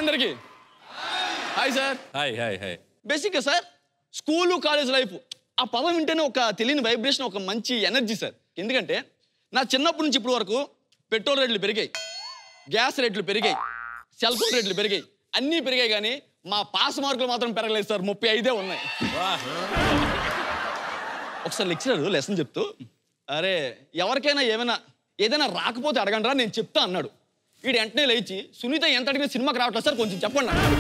అందరికి hi sir hi hi hi బేసిక్గా sir school college life ఆ పదం వింటేనే ఒక తెలియని వైబ్రేషన్ ఒక మంచి ఎనర్జీ సార్ ఎందుకంటే నా చిన్నప్పటి నుంచి ఇప్పటి వరకు పెట్రోల్ రేట్లు పెరిగాయి గ్యాస్ రేట్లు పెరిగాయి సెల్ ఫోన్ రేట్లు పెరిగాయి అన్నీ పెరిగాయి కానీ మా పాస్ మార్కులు మాత్రం పెరగలేదు సార్ ముప్పై ఐదే ఉన్నాయి ఒకసారి లెక్చరర్ లెసన్ చెప్తూ అరే ఎవరికైనా ఏమైనా ఏదైనా రాకపోతే అడగండి రా నేను చెప్తా అన్నాడు వీడు వెంటనే లేచి సునీత ఎంత అడిగిన సినిమాకి రావట్లేదు సార్ కొంచెం చెప్పండి అన్నాడు.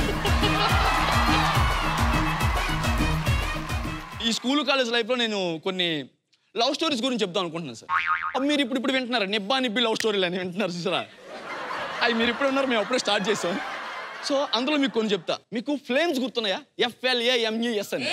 ఈ స్కూల్ కాలేజ్ లైఫ్లో నేను కొన్ని లవ్ స్టోరీస్ గురించి చెప్దాం అనుకుంటున్నాను సార్ అవి మీరు ఇప్పుడు ఇప్పుడు వింటున్నారు నిబ్బా నిబ్బి లవ్ స్టోరీలు అని వింటున్నారు చూసారా అవి మీరు ఇప్పుడు ఉన్నారు మేము అప్పుడే స్టార్ట్ చేసాం సో అందులో మీకు కొన్ని చెప్తా మీకు ఫ్లేమ్స్ గుర్తున్నాయా ఎఫ్ఎల్ఏ ఎంఈఎస్ అని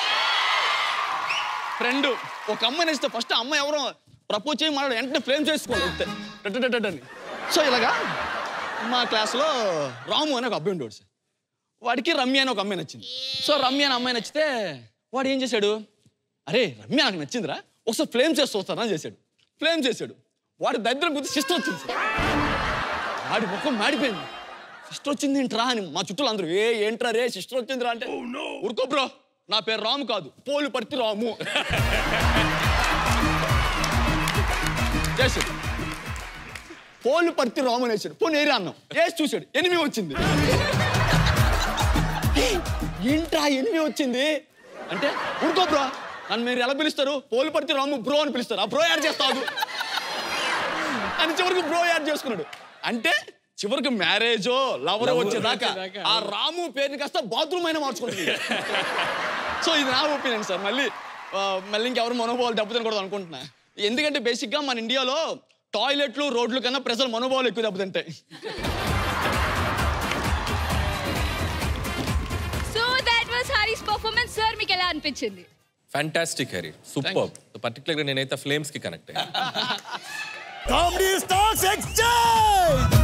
ఫ్రెండ్ ఒక అమ్మాయి నచ్చితే ఫస్ట్ అమ్మాయి ఎవరో ప్రపోజ్ చేయి మాట్లాడు వెంటనే ఫ్లేమ్ చేసుకోవాలి అంతే టట్ టట్ టట్ అని సో ఇలాగా మా క్లాస్లో రాము అనే ఒక అబ్బాయి ఉండేవాడు సార్ వాడికి రమ్య అని ఒక అమ్మాయి నచ్చింది సో రమ్య అనే అమ్మాయి నచ్చితే వాడు ఏం చేశాడు అరే రమ్య నాకు నచ్చిందిరా ఒకసారి ఫ్లేమ్ చేసి చూస్తానని చేశాడు ఫ్లేమ్ చేశాడు వాడి దరిద్రం గుర్తు సిస్టర్ వచ్చింది సార్ వాడి ముఖం మాడిపోయింది సిస్టర్ వచ్చింది ఏంట్రా అని మా చుట్టూ అందరూ ఏ ఏంట్రా రే సిస్టర్ వచ్చిందిరా అంటే ఊరుకో బ్రో నా పేరు రాము కాదు పోలు పర్తి రాము చేశాడు పోలు పర్తి రాము అని వేసాడు పోనీ ఏరి అన్నాం వేసి చూశాడు ఎనిమిది వచ్చింది ఏంట్రా ఎనిమిది వచ్చింది అంటే ఊరుకో బ్రో నన్ను మీరు ఎలా పిలుస్తారు పోలు పర్తి రాము బ్రో అని పిలుస్తారు ఆ బ్రో యాడ్ చేస్తావు అని చివరికి బ్రో యాడ్ చేసుకున్నాడు అంటే చివరికి మ్యారేజో లవరో వచ్చేదాకా ఆ రాము పేరుని కాస్త బాత్రూమ్ అయినా మార్చుకుంటుంది సో ఇది నా ఒపీనియన్ సార్ మళ్ళీ ఆ, మళ్ళీ ఇంకెవరు మనోభావాలు దెబ్బతినకూడదు అనుకుంటున్నా ఎందుకంటే బేసిక్గా మన ఇండియాలో టాయిలెట్లు రోడ్లు కన్నా ప్రజల మనోభావాలు ఎక్కువ దెబ్బతింటాయి so that was Harish performance sir మీకు ఎలా అనిపించింది ఫ్యాంటాస్టిక్ హరి సూపర్ పర్టికులర్గా నేనైతే ఫ్లేమ్స్ కి కనెక్ట్ అయ్యాను Comedy Stars Exchange!